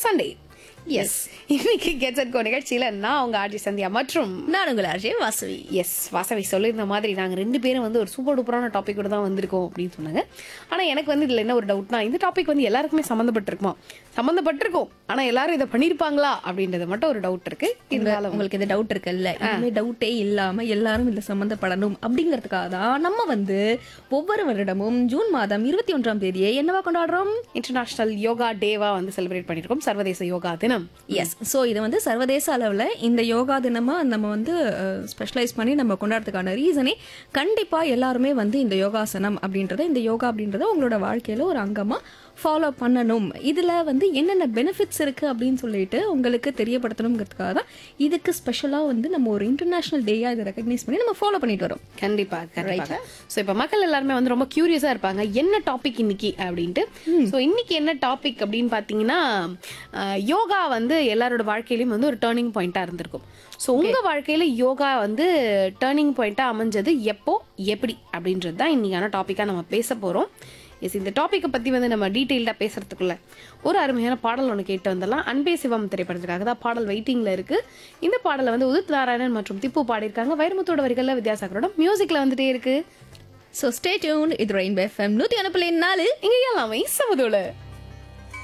Sunday yes இன்னைக்கு get set go நிகழ்ச்சியில் நான் உங்க ஆர்ஜி சந்தியா மற்றும் நான் உங்கள் அஜய் வாசவி எஸ் வாசவி சொல்லியிருந்த மாதிரி நாங்கள் ரெண்டு பேரும் வந்து ஒரு சூப்பர் டூப்பரான டாப்பிக்கோட தான் வந்திருக்கோம் அப்படின்னு சொன்னாங்க ஆனால் எனக்கு வந்து இதில் என்ன ஒரு டவுட்னா இந்த டாபிக் வந்து எல்லாருக்குமே சம்மந்தப்பட்டிருக்குமா சம்மந்தப்பட்டிருக்கும் ஆனால் எல்லாரும் இதை பண்ணியிருப்பாங்களா அப்படின்றது மட்டும் ஒரு டவுட் இருக்கு இருந்தாலும் உங்களுக்கு இந்த டவுட் இருக்குல்ல இனிமே டவுட்டே இல்லாம எல்லாரும் இதுல சம்பந்தப்படணும் அப்படிங்கறதுக்காக தான் நம்ம வந்து ஒவ்வொரு வருடமும் ஜூன் மாதம் இருபத்தி ஒன்றாம் தேதியை என்னவா கொண்டாடுறோம் இன்டர்நேஷனல் யோகா டேவா வந்து செலிப்ரேட் பண்ணியிருக்கோம் சர்வதேச யோகா தினம் எஸ் ஸோ இது வந்து சர்வதேச அளவில் இந்த யோகா தினமா நம்ம வந்து ஸ்பெஷலைஸ் பண்ணி நம்ம கொண்டாடுறதுக்கான ரீசனே கண்டிப்பா எல்லாருமே வந்து இந்த யோகாசனம் அப்படின்றத இந்த யோகா அப்படின்றத உங்களோட வாழ்க்கையில ஒரு அங்கமா ஃபாலோ பண்ணணும் இதுல வந்து என்னென்ன பெனிஃபிட்ஸ் இருக்கு அப்படின்னு சொல்லிட்டு உங்களுக்கு தெரியப்படுத்தணுங்கிறதுக்காக தான் இதுக்கு ஸ்பெஷலா வந்து நம்ம ஒரு இன்டர்நேஷனல் டேயா இதை ரெகக்னைஸ் பண்ணி நம்ம ஃபாலோ பண்ணிட்டு வரோம் கண்டிப்பா கண்டிப்பா சோ இப்ப மக்கள் எல்லாருமே வந்து ரொம்ப கியூரியஸா இருப்பாங்க என்ன டாபிக் இன்னைக்கு அப்படின்ட்டு சோ இன்னைக்கு என்ன டாபிக் அப்படின்னு பாத்தீங்கன்னா அஹ், யோகா வந்து எல்லாரோட வாழ்க்கையிலயும் வந்து ஒரு டேர்னிங் பாயிண்டா இருந்திருக்கும் சோ உங்க வாழ்க்கையில யோகா வந்து டேர்னிங் பாயிண்டா அமைஞ்சது எப்போ எப்படி அப்படின்றது தான் இன்னைக்கான டாபிக்கா நம்ம பேச போறோம் எஸ் இந்த டாப்பிக்கை பத்தி வந்து நம்ம டீட்டெயில்டாக பேசுறதுக்குள்ள ஒரு அருமையான பாடல் ஒன்று கேட்டு வந்துடலாம் அன்பே சிவம் திரைப்படத்துக்காக தான் பாடல் வெயிட்டிங்ல இருக்கு இந்த பாடலை வந்து உதித் நாராயணன் மற்றும் திப்பு பாடியிருக்காங்க வைரமுத்தோட வரிகள்ல வித்யாசாகரோட மியூசிக்ல வந்துட்டே இருக்கு ஸோ ஸ்டே டியூன் இது ரெயின்போ எஃப்எம் நூற்றி அனுப்பலேன் நாலு இங்க எல்லாமே சமதோல